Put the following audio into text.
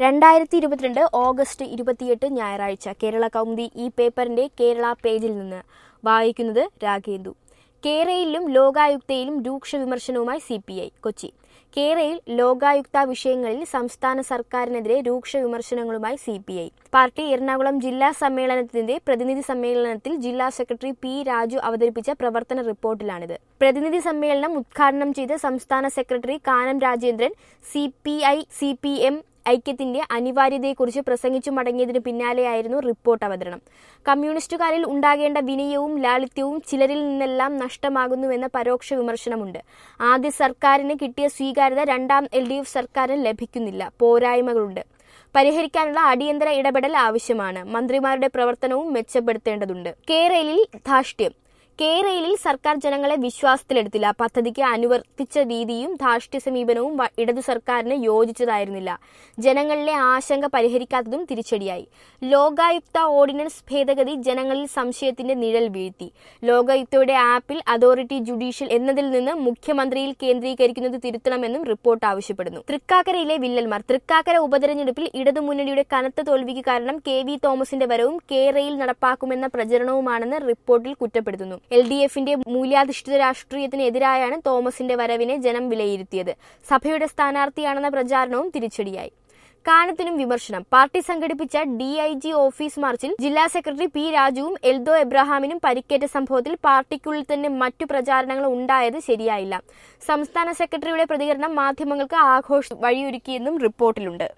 രണ്ടായിരത്തി ഇരുപത്തിരണ്ട് ഓഗസ്റ്റ് ഇരുപത്തിയെട്ട് ഞായറാഴ്ച കേരള കൗമുദി ഈ പേപ്പറിന്റെ കേരള പേജിൽ നിന്ന് വായിക്കുന്നത് രാഘേന്ദു കേരളയിലും ലോകായുക്തയിലും രൂക്ഷ വിമർശനവുമായി സി പി ഐ കൊച്ചി കേരളയിൽ ലോകായുക്ത വിഷയങ്ങളിൽ സംസ്ഥാന സർക്കാരിനെതിരെ രൂക്ഷ വിമർശനങ്ങളുമായി C P I party Ernakulam ജില്ലാ സമ്മേളനത്തിന്റെ പ്രതിനിധി സമ്മേളനത്തിൽ ജില്ലാ സെക്രട്ടറി പി രാജു അവതരിപ്പിച്ച പ്രവർത്തന റിപ്പോർട്ടിലാണിത് പ്രതിനിധി സമ്മേളനം ഉദ്ഘാടനം ചെയ്ത സംസ്ഥാന secretary Kanam Rajendran C P I C P M ഐക്യത്തിന്റെ അനിവാര്യതയെക്കുറിച്ച് പ്രസംഗിച്ചു മടങ്ങിയതിനു പിന്നാലെയായിരുന്നു റിപ്പോർട്ട് അവതരണം കമ്മ്യൂണിസ്റ്റുകാരിൽ ഉണ്ടാകേണ്ട വിനയവും ലാളിത്യവും ചിലരിൽ നിന്നെല്ലാം നഷ്ടമാകുന്നുവെന്ന പരോക്ഷ വിമർശനമുണ്ട് ആദ്യ സർക്കാരിന് കിട്ടിയ സ്വീകാര്യത രണ്ടാം എൽ ഡി എഫ് സർക്കാരിന് ലഭിക്കുന്നില്ല പോരായ്മകളുണ്ട് പരിഹരിക്കാനുള്ള അടിയന്തര ഇടപെടൽ ആവശ്യമാണ് മന്ത്രിമാരുടെ പ്രവർത്തനവും മെച്ചപ്പെടുത്തേണ്ടതുണ്ട് കേരളയിൽ ധാർഷ്ട്യം കേരളയിൽ സർക്കാർ ജനങ്ങളെ വിശ്വാസത്തിലെടുത്തില്ല പദ്ധതിക്ക് അനുവർത്തിച്ച രീതിയും ധാർഷ്ട്യ സമീപനവും വ- ഇടതു സർക്കാരിന് യോജിച്ചതായിരുന്നില്ല ജനങ്ങളിലെ ആശങ്ക പരിഹരിക്കാത്തതും തിരിച്ചടിയായി ലോകായുക്ത ഓർഡിനൻസ് ഭേദഗതി ജനങ്ങളിൽ സംശയത്തിന്റെ നിഴൽ വീഴ്ത്തി ലോകായുക്തയുടെ ആപ്പിൽ അതോറിറ്റി ജുഡീഷ്യൽ എന്നതിൽ നിന്ന് മുഖ്യമന്ത്രിയിൽ കേന്ദ്രീകരിക്കുന്നത് തിരുത്തണമെന്നും റിപ്പോർട്ട് ആവശ്യപ്പെടുന്നു തൃക്കാക്കരയിലെ വില്ലന്മാർ തൃക്കാക്കര ഉപതെരഞ്ഞെടുപ്പിൽ ഇടതുമുന്നണിയുടെ കനത്ത തോൽവിക്ക് കാരണം കെ വി തോമസിന്റെ വരവും കേരളയിൽ നടപ്പാക്കുമെന്ന പ്രചരണവുമാണെന്ന് റിപ്പോർട്ടിൽ കുറ്റപ്പെടുത്തുന്നു എൽ ഡി എഫിന്റെ മൂല്യാധിഷ്ഠിത രാഷ്ട്രീയത്തിന് എതിരായാണ് തോമസിന്റെ വരവിനെ ജനം വിലയിരുത്തിയത് സഭയുടെ സ്ഥാനാർത്ഥിയാണെന്ന പ്രചാരണവും തിരിച്ചടിയായി കാനത്തിനും വിമർശനം പാർട്ടി സംഘടിപ്പിച്ച ഡി ഐ ജി ഓഫീസ് മാർച്ചിൽ ജില്ലാ സെക്രട്ടറി പി രാജുവും എൽദോ എബ്രഹാമിനും പരിക്കേറ്റ സംഭവത്തിൽ പാർട്ടിക്കുള്ളിൽ തന്നെ മറ്റു പ്രചാരണങ്ങൾ ഉണ്ടായത് ശരിയായില്ല സംസ്ഥാന സെക്രട്ടറിയുടെ പ്രതികരണം മാധ്യമങ്ങൾക്ക് ആഘോഷ വഴിയൊരുക്കിയെന്നും റിപ്പോർട്ടിലുണ്ട്